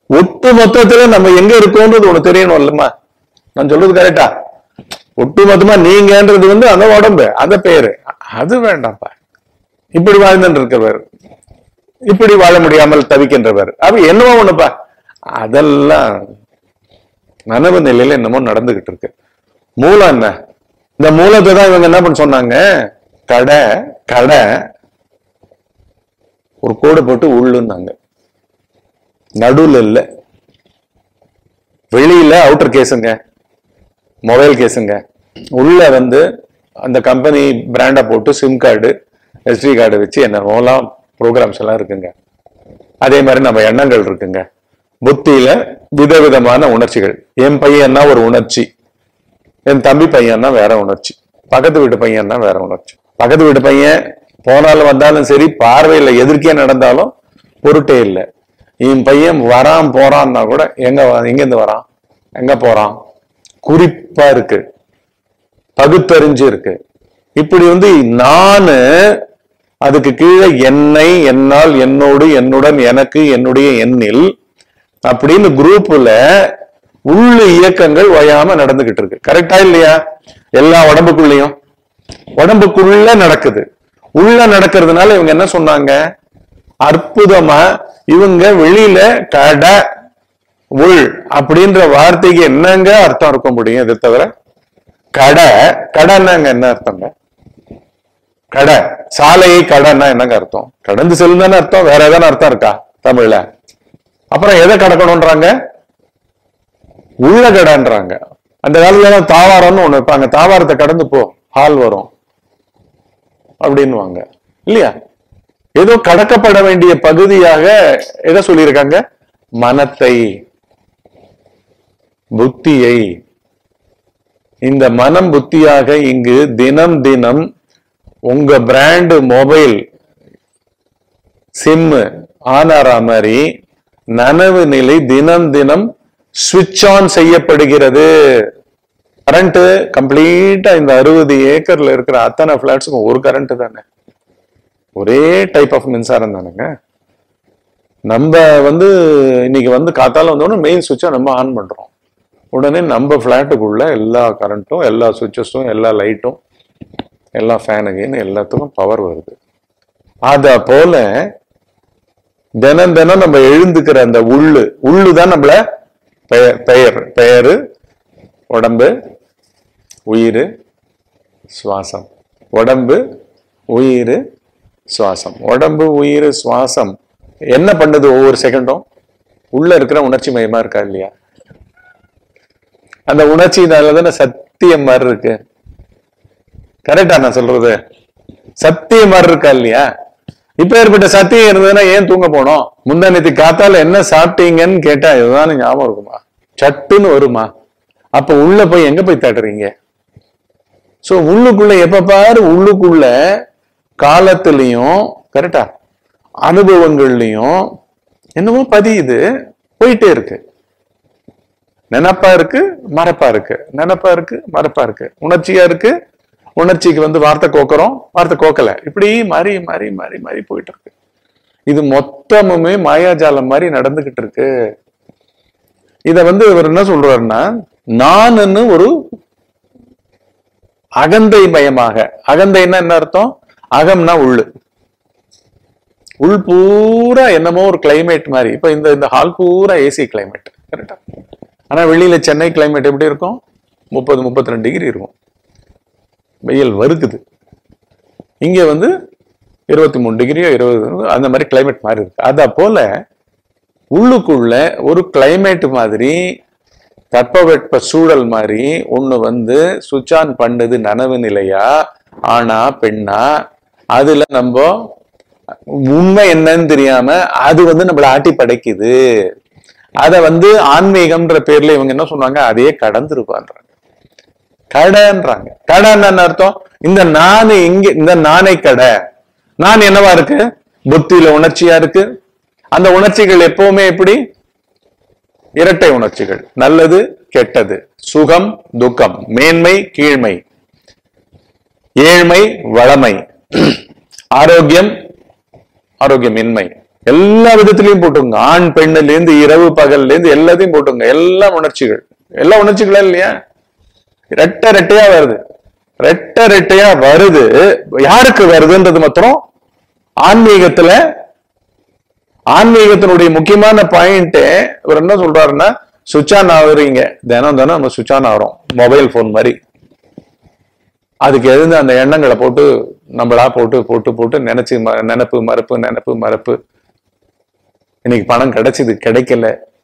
ஒட்டு மொத்தத்துல நம்ம எங்க இருக்கோன்றது உனக்கு தெரியணும் இல்லம்மா நான் சொல்றது கரெக்டா ஒட்டு மொத்தமா நீங்கன்றது வந்து அந்த உடம்பு அந்த பேரு அது வேண்டாம்ப்பா இப்படி வாழ்ந்துட்டு இருக்கிறவர் இப்படி வாழ முடியாமல் தவிக்கின்றவர் அப்ப என்னவோ ஒண்ணுப்பா அதெல்லாம் நனவு நிலையில என்னமோ நடந்துகிட்டு இருக்கு மூலம் என்ன இந்த மூலத்தை தான் இவங்க என்ன பண்ண சொன்னாங்க கடை கடை ஒரு கோடு போட்டு உள்ளுன்னாங்க நடுவுல இல்ல வெளியில அவுட்டர் கேஸுங்க மொபைல் கேஸுங்க உள்ள வந்து அந்த கம்பெனி பிராண்டை போட்டு சிம் கார்டு எஸ்டி கார்டு வச்சு என்னென்னலாம் ப்ரோக்ராம்ஸ் எல்லாம் இருக்குங்க அதே மாதிரி நம்ம எண்ணங்கள் இருக்குங்க புத்தியில விதவிதமான உணர்ச்சிகள் என் பையன்னா ஒரு உணர்ச்சி என் தம்பி பையன்னா வேற உணர்ச்சி பக்கத்து வீட்டு பையன்னா வேற உணர்ச்சி பக்கத்து வீட்டு பையன் போனாலும் வந்தாலும் சரி பார்வையில எதிர்க்கே நடந்தாலும் பொருட்டே இல்லை என் பையன் வரான் போறான்னா கூட எங்க வ- எங்க இருந்து வரான் எங்க போறான் குறிப்பா இருக்கு பகுத்தறிஞ்சு இருக்கு இப்படி வந்து நானு அதுக்கு கீழே என்னை என்னால் என்னோடு என்னுடன் எனக்கு என்னுடைய எண்ணில் அப்படின்னு குரூப்ல உள்ள இயக்கங்கள் ஓயாம நடந்துகிட்டு இருக்கு கரெக்டா இல்லையா எல்லா உடம்புக்குள்ளயும் உடம்புக்குள்ள நடக்குது உள்ள நடக்கிறதுனால இவங்க என்ன சொன்னாங்க அற்புதமா இவங்க வெளியில கடை உள் அப்படின்ற வார்த்தைக்கு என்னங்க அர்த்தம் இருக்க முடியும் இதை தவிர கடை கடைன்னாங்க என்ன அர்த்தங்க கடை சாலையை கடைன்னா என்னங்க அர்த்தம் கடந்து செல்லும் தானே அர்த்தம் வேற ஏதான அர்த்தம் இருக்கா தமிழ்ல அப்புறம் எதை கடக்கணும்ன்றாங்க உள்ள கடைன்றாங்க அந்த காலத்துல எல்லாம் தாவாரம்னு ஒண்ணு வைப்பாங்க தாவாரத்தை கடந்து போ ஹால் வரும் அப்படின்னுவாங்க இல்லையா ஏதோ கடக்கப்பட வேண்டிய பகுதியாக எதை சொல்லியிருக்காங்க மனத்தை புத்தியை இந்த மனம் புத்தியாக இங்கு தினம் தினம் உங்க பிராண்டு மொபைல் சிம் ஆன் ஆற மாதிரி நனவு நிலை தினம் தினம் சுவிட்ச் ஆன் செய்யப்படுகிறது கரண்ட் கம்ப்ளீட்டா இந்த அறுபது ஏக்கர்ல இருக்கிற அத்தனை பிளாட்ஸுக்கும் ஒரு கரண்ட் தானே ஒரே டைப் ஆஃப் மின்சாரம் தானேங்க நம்ம வந்து இன்னைக்கு வந்து காத்தால வந்தோடனே மெயின் சுவிட்சை நம்ம ஆன் பண்றோம் உடனே நம்ம ஃப்ளாட்டுக்குள்ள எல்லா கரண்ட்டும் எல்லா சுவிட்சஸும் எல்லா லைட்டும் எல்லா ஃபேனுக்குன்னு எல்லாத்துக்கும் பவர் வருது அத போல தினம் தினம் நம்ம எழுந்துக்கிற அந்த உள்ளு உள்ளு தான் நம்மள பெயர் பெயர் பெயரு உடம்பு உயிர் சுவாசம் உடம்பு உயிர் சுவாசம் உடம்பு உயிர் சுவாசம் என்ன பண்ணுது ஒவ்வொரு செகண்டும் உள்ள இருக்கிற உணர்ச்சி மயமா இருக்கா இல்லையா அந்த உணர்ச்சினால தானே சத்தியம் மாதிரி இருக்கு கரெக்டா நான் சொல்றது சத்தியம் மாதிரி இருக்கா இல்லையா இப்ப ஏற்பட்ட சத்தியம் இருந்ததுன்னா ஏன் தூங்க போனோம் முந்தானத்து காத்தால என்ன சாப்பிட்டீங்கன்னு கேட்டா இதுதான் ஞாபகம் இருக்குமா சட்டுன்னு வருமா அப்ப உள்ள போய் எங்க போய் தேடுறீங்க சோ உள்ளுக்குள்ள எப்ப பாரு உள்ளுக்குள்ள காலத்திலையும் கரெக்டா அனுபவங்கள்லயும் என்னமோ பதியுது போயிட்டே இருக்கு நினப்பா இருக்கு மறப்பா இருக்கு நினப்பா இருக்கு மறப்பா இருக்கு உணர்ச்சியா இருக்கு உணர்ச்சிக்கு வந்து வார்த்தை கோக்குறோம் வார்த்தை கோக்கல இப்படி மாறி மாறி மாறி மாறி போயிட்டு இருக்கு இது மொத்தமுமே மாயாஜாலம் மாதிரி நடந்துகிட்டு இருக்கு இத வந்து இவர் என்ன சொல்றாருன்னா நானுன்னு ஒரு அகந்தை மயமாக அகந்தைன்னா என்ன அர்த்தம் அகம்னா உள்ளு உள் பூரா என்னமோ ஒரு கிளைமேட் மாதிரி இப்ப இந்த இந்த ஹால் பூரா ஏசி கிளைமேட் கரெக்டா ஆனா வெளியில சென்னை கிளைமேட் எப்படி இருக்கும் முப்பது முப்பத்தி ரெண்டு டிகிரி இருக்கும் வெயில் வறுக்குது இங்க வந்து இருபத்தி மூணு டிகிரியோ இருபது அந்த மாதிரி கிளைமேட் மாதிரி இருக்கு அத போல உள்ளுக்குள்ள ஒரு கிளைமேட் மாதிரி தட்பவெட்ப சூழல் மாதிரி ஒண்ணு வந்து சுவிட்ச் ஆன் பண்ணுது நனவு நிலையா ஆனா பெண்ணா அதுல நம்ம உண்மை என்னன்னு தெரியாம அது வந்து நம்மள ஆட்டி படைக்குது அத வந்து ஆன்மீகம்ன்ற பேர்ல இவங்க என்ன சொன்னாங்க அதையே கடந்திருப்பான்றாங்க கடைன்றாங்க கடைன்னு என்ன அர்த்தம் இந்த நானு இங்க இந்த நானை கடை நான் என்னவா இருக்கு புத்தியில உணர்ச்சியா இருக்கு அந்த உணர்ச்சிகள் எப்பவுமே எப்படி இரட்டை உணர்ச்சிகள் நல்லது கெட்டது சுகம் துக்கம் மேன்மை கீழ்மை ஏழ்மை வளமை ஆரோக்கியம் ஆரோக்கியமின்மை எல்லா விதத்திலையும் போட்டுங்க ஆண் பெண்ணுல இருந்து இரவு பகல்ல இருந்து எல்லாத்தையும் போட்டுங்க எல்லா உணர்ச்சிகள் எல்லா உணர்ச்சிகளும் இல்லையா ரெட்டை ரெட்டையா வருது ரெட்டை ரெட்டையா வருது யாருக்கு வருதுன்றது மாத்திரம் ஆன்மீகத்துல ஆன்மீகத்தினுடைய முக்கியமான பாயிண்ட் இவர் என்ன சொல்றாருன்னா சுவிட்ச் ஆன் ஆகுறீங்க தினம் தினம் நம்ம சுவிட்ச் ஆன் ஆகிறோம் மொபைல் போன் மாதிரி அதுக்கு எழுந்து அந்த எண்ணங்களை போட்டு நம்மளா போட்டு போட்டு போட்டு நினைச்சு ம- நினைப்பு மறுப்பு நினைப்பு மறுப்பு இன்னைக்கு பணம் கிடைச்சது கிடைக்கல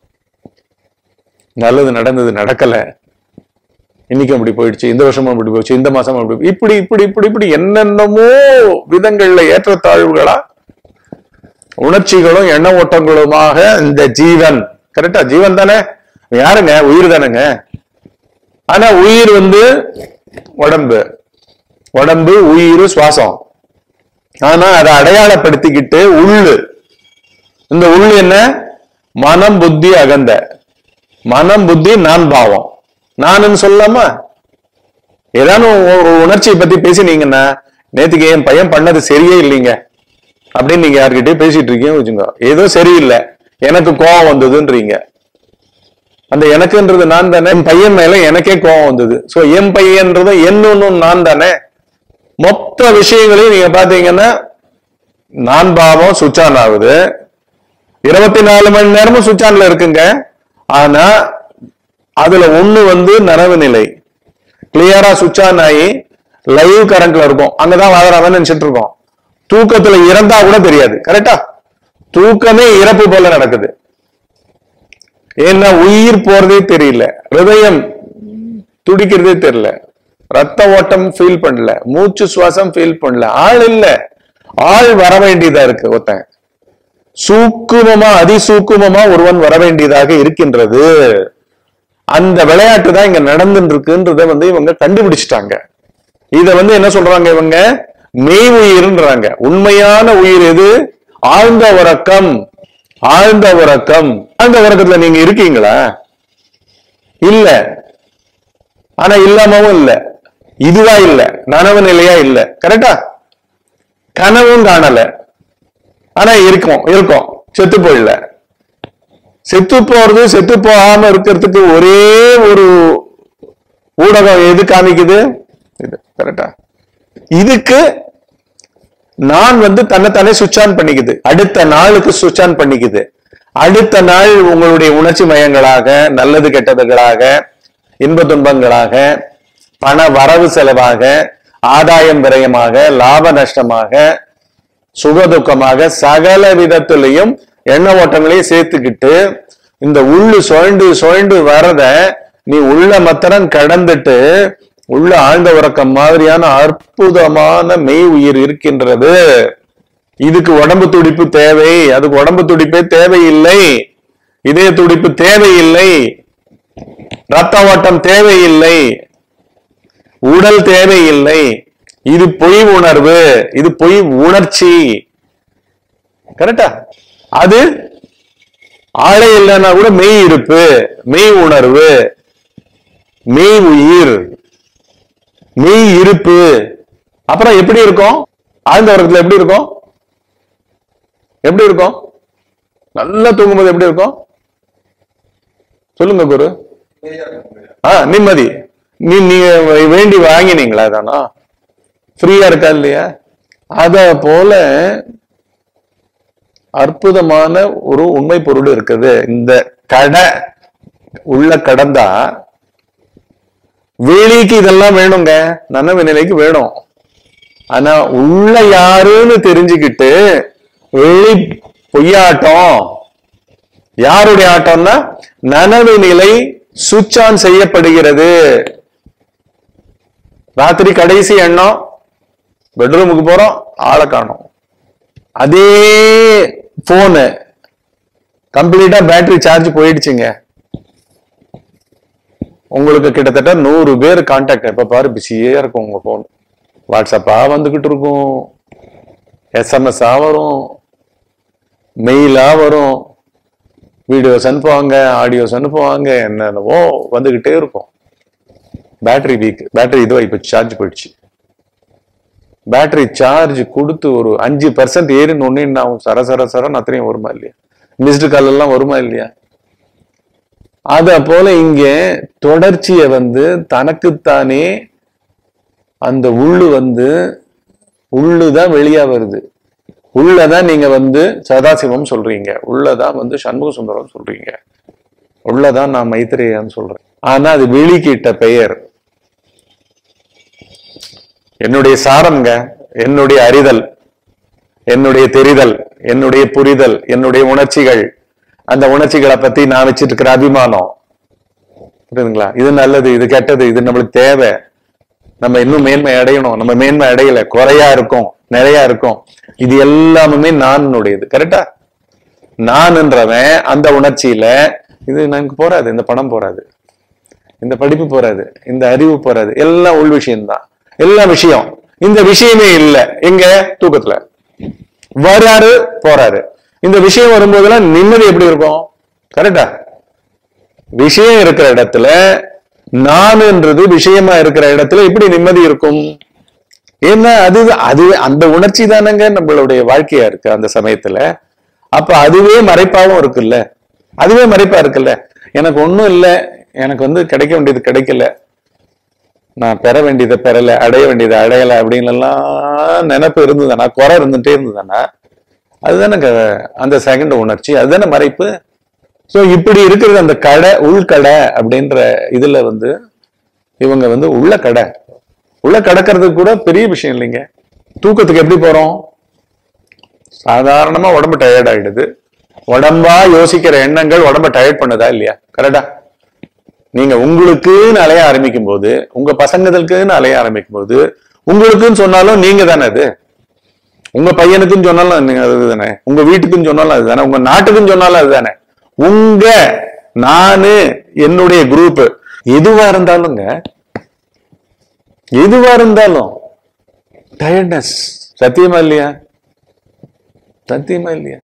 நல்லது நடந்தது நடக்கல இன்னைக்கு அப்படி போயிடுச்சு இந்த வருஷமும் அப்படி போயிடுச்சு இந்த மாசமும் அப்படி போய்- இப்படி இப்படி இப்படி இப்படி என்னென்னமோ விதங்கள்ல ஏற்றத்தாழ்வுகளா உணர்ச்சிகளும் எண்ண ஓட்டங்களுமாக இந்த ஜீவன் கரெக்டா ஜீவன் தானே யாருங்க உயிர் தானேங்க ஆனா உயிர் வந்து உடம்பு உடம்பு உயிர் சுவாசம் ஆனா அதை அடையாளப்படுத்திக்கிட்டு உள்ளு இந்த உள்ளு என்ன மனம் புத்தி அகந்த மனம் புத்தி நான் பாவம் நானுன்னு சொல்லாமா ஏதானும் ஒரு உணர்ச்சியை பத்தி பேசினீங்கன்னா நேத்துக்கு என் பையன் பண்ணது சரியே இல்லைங்க அப்படின்னு நீங்க யார்கிட்டயும் பேசிட்டு இருக்கீங்க வச்சுங்க ஏதோ சரியில்லை எனக்கு கோவம் வந்ததுன்றீங்க அந்த எனக்குன்றது நான் தானே என் பையன் மேல எனக்கே கோவம் வந்தது சோ என் பையன்றதும் என்னொன்னும் நான் தானே மொத்த விஷயங்களையும் நீங்க பாத்தீங்கன்னா நான் பாவம் சுவிட்ச் ஆன் ஆகுது இருபத்தி நாலு மணி நேரமும் சுவிட்ச் ஆன்ல இருக்குங்க ஆனா அதுல ஒண்ணு வந்து நனவு நிலை கிளியரா சுவிட்ச் ஆன் ஆகி லைவ் கரண்ட்ல இருக்கும் அங்கதான் வாழறாம நினைச்சிட்டு இருக்கோம் தூக்கத்துல இறந்தா கூட தெரியாது கரெக்டா தூக்கமே இறப்பு போல நடக்குது ஏன்னா உயிர் போறதே தெரியல ஹிருதயம் துடிக்கிறதே தெரியல ரத்த ஓட்டம் ஃபீல் பண்ணல மூச்சு சுவாசம் ஃபீல் பண்ணல ஆள் இல்ல ஆள் வர வேண்டியதா இருக்கு ஒருத்தன் சூக்குமமா அதிசூக்குமமா ஒருவன் வர வேண்டியதாக இருக்கின்றது அந்த விளையாட்டு தான் இங்க நடந்துட்டு இருக்குன்றத வந்து இவங்க கண்டுபிடிச்சிட்டாங்க இத வந்து என்ன சொல்றாங்க இவங்க மெய் உயிர்ன்றாங்க உண்மையான உயிர் எது ஆழ்ந்த உறக்கம் ஆழ்ந்த உறக்கம் ஆழ்ந்த உறக்கத்துல நீங்க இருக்கீங்களா இல்ல ஆனா இல்லாமவும் இல்ல இதுவா இல்ல நனவு நிலையா இல்ல கரெக்டா கனவும் காணல ஆனா இருக்கும் இருக்கும் செத்து போயிடல செத்து போறது செத்து போகாம இருக்கிறதுக்கு ஒரே ஒரு ஊடகம் எது காமிக்குது இது கரெக்டா இதுக்கு நான் வந்து தன்னைத்தானே சுவிட்ச் ஆன் பண்ணிக்குது அடுத்த நாளுக்கு சுவிட்ச் ஆன் பண்ணிக்குது அடுத்த நாள் உங்களுடைய உணர்ச்சி மயங்களாக நல்லது கெட்டதுகளாக இன்ப துன்பங்களாக பண வரவு செலவாக ஆதாயம் விரயமாக லாப நஷ்டமாக சுகதுக்கமாக சகல விதத்திலையும் எண்ண ஓட்டங்களையும் சேர்த்துக்கிட்டு இந்த உள்ளு சுழண்டு சுழண்டு வரத நீ உள்ள மத்திரம் கடந்துட்டு உள்ள ஆழ்ந்த உறக்கம் மாதிரியான அற்புதமான மெய் உயிர் இருக்கின்றது இதுக்கு உடம்பு துடிப்பு தேவை அதுக்கு உடம்பு துடிப்பே தேவையில்லை இதய துடிப்பு தேவையில்லை ரத்த ஓட்டம் தேவையில்லை உடல் தேவையில்லை இது பொய் உணர்வு இது பொய் உணர்ச்சி கரெக்டா அது ஆளே இல்லைன்னா கூட மெய் இருப்பு மெய் உணர்வு மெய் உயிர் மெய் இருப்பு அப்புறம் எப்படி இருக்கும் ஆழ்ந்த உறக்கத்துல எப்படி இருக்கும் எப்படி இருக்கும் நல்லா தூங்கும்போது எப்படி இருக்கும் சொல்லுங்க குரு ஆ நிம்மதி நீ நீங்க வேண்டி வாங்கினீங்களா தானா ஃப்ரீயா இருக்கா இல்லையா அத போல அற்புதமான ஒரு உண்மை பொருள் இருக்குது இந்த கடை உள்ள கடந்தா வெளிக்கு இதெல்லாம் வேணுங்க நனவு நிலைக்கு வேணும் ஆனா உள்ள யாருன்னு தெரிஞ்சுக்கிட்டு வெளி பொய்யாட்டம் யாருடைய ஆட்டம்னா நனவு நிலை சுவிட்ச் ஆன் செய்யப்படுகிறது ராத்திரி கடைசி எண்ணம் பெட்ரூமுக்கு போறோம் ஆளை காணோம் அதே போனு கம்ப்ளீட்டா பேட்டரி சார்ஜ் போயிடுச்சுங்க உங்களுக்கு கிட்டத்தட்ட நூறு பேர் கான்டாக்ட் எப்ப பாரு பிஸியே இருக்கும் உங்க போன் வாட்ஸ்அப்பா வந்துகிட்டு இருக்கும் எஸ்எம்எஸ்ஸா வரும் மெயிலா வரும் வீடியோஸ் அனுப்புவாங்க ஆடியோஸ் அனுப்புவாங்க என்னென்னவோ வந்துகிட்டே இருக்கும் பேட்டரி வீக் பேட்டரி இதுவாகி போச்சு சார்ஜ் போயிடுச்சு பேட்டரி சார்ஜ் கொடுத்து ஒரு அஞ்சு பர்சன்ட் ஏறின ஒண்ணு என்ன ஆகும் சர சர சரன்னு அத்தனையும் வருமா இல்லையா மிஸ்டு கால் எல்லாம் வருமா இல்லையா அத போல இங்க தொடர்ச்சியை வந்து தனக்குத்தானே அந்த உள்ளு வந்து உள்ளுதான் வெளியா வருது உள்ளதான் நீங்க வந்து சதாசிவம் சொல்றீங்க உள்ளதான் வந்து சண்முக சுந்தரம் சொல்றீங்க உள்ளதான் நான் மைத்திரேயான்னு சொல்றேன் ஆனா அது வெளிக்கிட்ட பெயர் என்னுடைய சாரம்ங்க என்னுடைய அறிதல் என்னுடைய தெரிதல் என்னுடைய புரிதல் என்னுடைய உணர்ச்சிகள் அந்த உணர்ச்சிகளை பத்தி நான் வச்சிட்டு இருக்கிற அபிமானம் புரியுதுங்களா இது நல்லது இது கெட்டது இது நம்மளுக்கு தேவை நம்ம இன்னும் மேன்மை அடையணும் நம்ம மேன்மை அடையல குறையா இருக்கும் நிறைய இருக்கும் இது எல்லாமே நானுடையது கரெக்டா நான்ன்றவன் அந்த உணர்ச்சியில இது நமக்கு போறாது இந்த பணம் போறாது இந்த படிப்பு போறாது இந்த அறிவு போறாது எல்லாம் உள் விஷயம்தான் எல்லா விஷயம் இந்த விஷயமே இல்ல எங்க தூக்கத்துல வராரு போறாரு இந்த விஷயம் வரும்போதெல்லாம் நிம்மதி எப்படி இருக்கும் கரெக்டா விஷயம் இருக்கிற இடத்துல நானுன்றது விஷயமா இருக்கிற இடத்துல எப்படி நிம்மதி இருக்கும் ஏன்னா அது அது அந்த உணர்ச்சி தானங்க நம்மளுடைய வாழ்க்கையா இருக்கு அந்த சமயத்துல அப்ப அதுவே மறைப்பாவும் இருக்குல்ல அதுவே மறைப்பா இருக்குல்ல எனக்கு ஒண்ணும் இல்ல எனக்கு வந்து கிடைக்க வேண்டியது கிடைக்கல நான் பெற வேண்டியதை பெறல அடைய வேண்டியதை அடையல அப்படின்னு எல்லாம் நினைப்பு இருந்ததுன்னா குறை இருந்துட்டே இருந்ததுன்னா அதுதானே க- அந்த செகண்ட் உணர்ச்சி அதுதானே மறைப்பு சோ இப்படி இருக்கிறது அந்த கடை உள்கடை அப்படின்ற இதுல வந்து இவங்க வந்து உள்ள கடை உள்ள கடக்கிறதுக்கு கூட பெரிய விஷயம் இல்லைங்க தூக்கத்துக்கு எப்படி போறோம் சாதாரணமா உடம்பு டயர்ட் ஆயிடுது உடம்பா யோசிக்கிற எண்ணங்கள் உடம்ப டயர்ட் பண்ணுதா இல்லையா கரெக்டா நீங்க உங்களுக்குன்னு அலைய ஆரம்பிக்கும் போது உங்க பசங்களுக்குன்னு அலைய ஆரம்பிக்கும் போது உங்களுக்குன்னு சொன்னாலும் நீங்க தானே அது உங்க பையனுக்குன்னு சொன்னாலும் நீங்க அதுதானே உங்க வீட்டுக்குன்னு சொன்னாலும் அதுதானே உங்க நாட்டுக்குன்னு சொன்னாலும் அதுதானே உங்க நானு என்னுடைய குரூப் எதுவா இருந்தாலுங்க எதுவா இருந்தாலும் டயர்ட்னஸ் சத்தியமா இல்லையா சத்தியமா இல்லையா